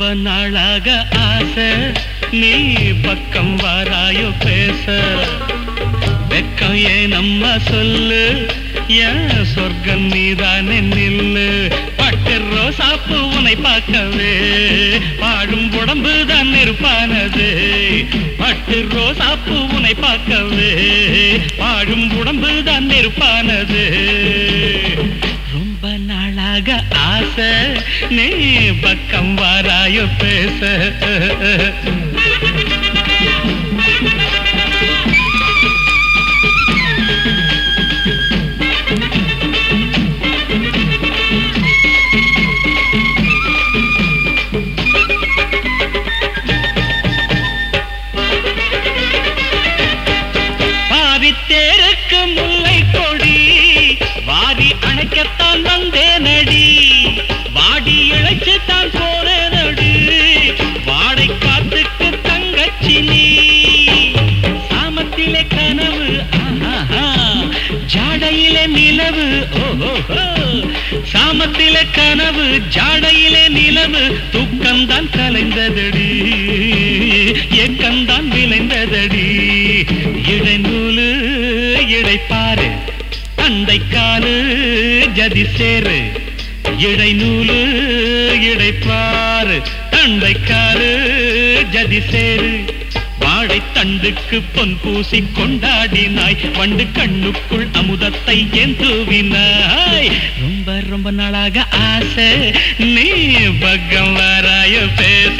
நாளாக ஆசை நீ பக்கம் வாராயோ பேச வெக்கம் ஏன் நம்ம சொல்லு என் சொர்க்கம் நீதானே நில்லு பட்டு ரோசாப்பு உனை பார்க்கவே பாடும் உடம்பு தான் நெருப்பானது பட்டு ரோசாப்பு உனை பார்க்கவே பாடும் உடம்பு தான் நெருப்பானது ரொம்ப நாளாக ஆசை நீ பக்கம் வாராயோ பேச பாரித்தேருக்கு முல்லை கொடி வாரி அணைக்கத்தான் வந்தேனடி வாடி இழைச்சு தான் போறேனடி வாடை காத்துக்கு தங்கச்சி நீ சாமத்திலே கனவு ஆஹா, ஜாடையிலே நிலவு ஓஹோ சாமத்திலே கனவு ஜாடையிலே நிலவு தூக்கம்தான் கலைந்ததடி ஏக்கம்தான் விளைந்ததடி இடைநூலு இடைப்பாரு தந்தைக்காலு ஜதி சேரு இடைநூலு இடைப்பாரு தந்தைக்காலு ஜதி சேரு வாழை தண்டுக்கு பொன் பூசி கொண்டாடினாய் வண்டு கண்ணுக்குள் அமுதத்தை ஏன் தூவினாய் ரொம்ப ரொம்ப நாளாக ஆசை நீ பக்கம் வராய பேச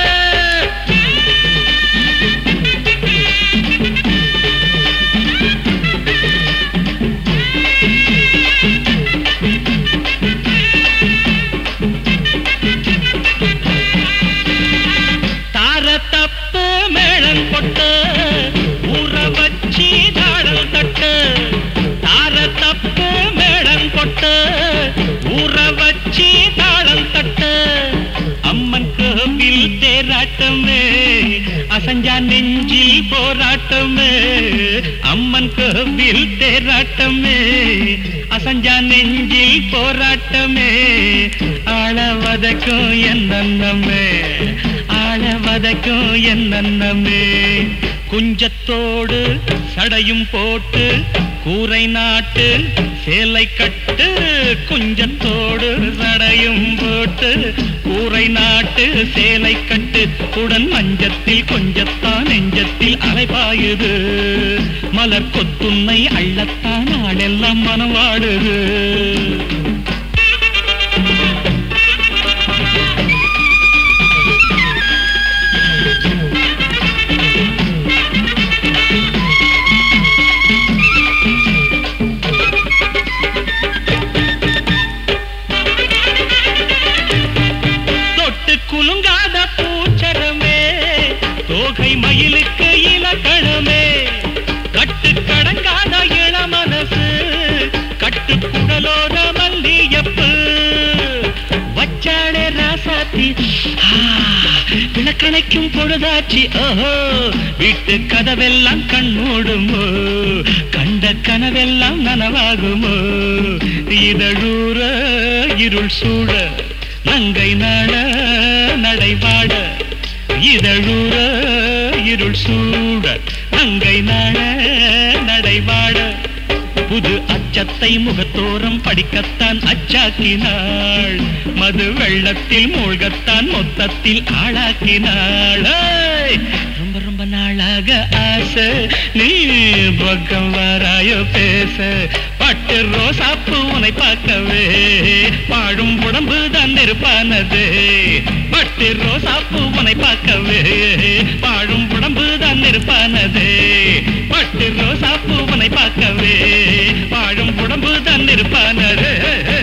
தார தப்பு மேளம் கொட்டு ஊற வச்சி தாளம் தட்டு தார தப்பு மேளம் கொட்டு ஊற வச்சி தாளம் தட்டு அம்மன் கோவில் தேராட்டமே அசஞ்சா நெஞ்சில் போராட்டமே அம்மன் கோவில் தேராட்டமே அசஞ்சா நெஞ்சில் போராட்டமே ஆளவதற்கும் என்னமே ஆளவதற்கும் என்னமே குஞ்சத்தோடு சடையும் போட்டு கூரை நாட்டு சேலை கட்டு குஞ்சத்தோடு சடையும் போட்டு கூரை நாட்டு சேலை கட்டு உடன் மஞ்சத்தில் கொஞ்சத்தான் நெஞ்சத்தில் அலைபாயுது மலர் கொத்துன்னை அள்ளத்தான் நாளெல்லாம் மனம் வாடுது தொட்டு குலுங்காத பூச்சரமே தோகை மயிலுக்கு இலக்கணமே கட்டு கடங்காத இளமனசு கட்டு குடலோட மல்லியப்பு வச்சாடே ராசாத்தி ஆ, விளக்கணைக்கும் பொழுதாச்சி ஓஹோ வீட்டு கதவெல்லாம் கண் மூடுமோ கண்ட கனவெல்லாம் நனவாகுமோ இதழூர இருள் சூழ நங்கை நாட நடைபாட இதழூர இருள் சூட நங்கை நாட நடைபாட புது அச்சத்தை முகத்தோரம் படிக்கத்தான் அச்சாக்கினாள் மது வெள்ளத்தில் மூழ்கத்தான் மொத்தத்தில் ஆளாக்கினாள் ஏய்! ரொம்ப ரொம்ப நாளாக ஆசை நீ பக்கம் வராயோ பேச பட்டு ரோசாப்பு உனை பார்க்கவே பாழும் உடம்பு தான் நெருப்பானது பட்டு ரோசாப்பு உனை பார்க்கவே பாழும் உடம்பு தான் நெருப்பானது பட்டு ரோசாப்பு உனை பார்க்கவே வாழும் உடம்பு தான் இருப்பானது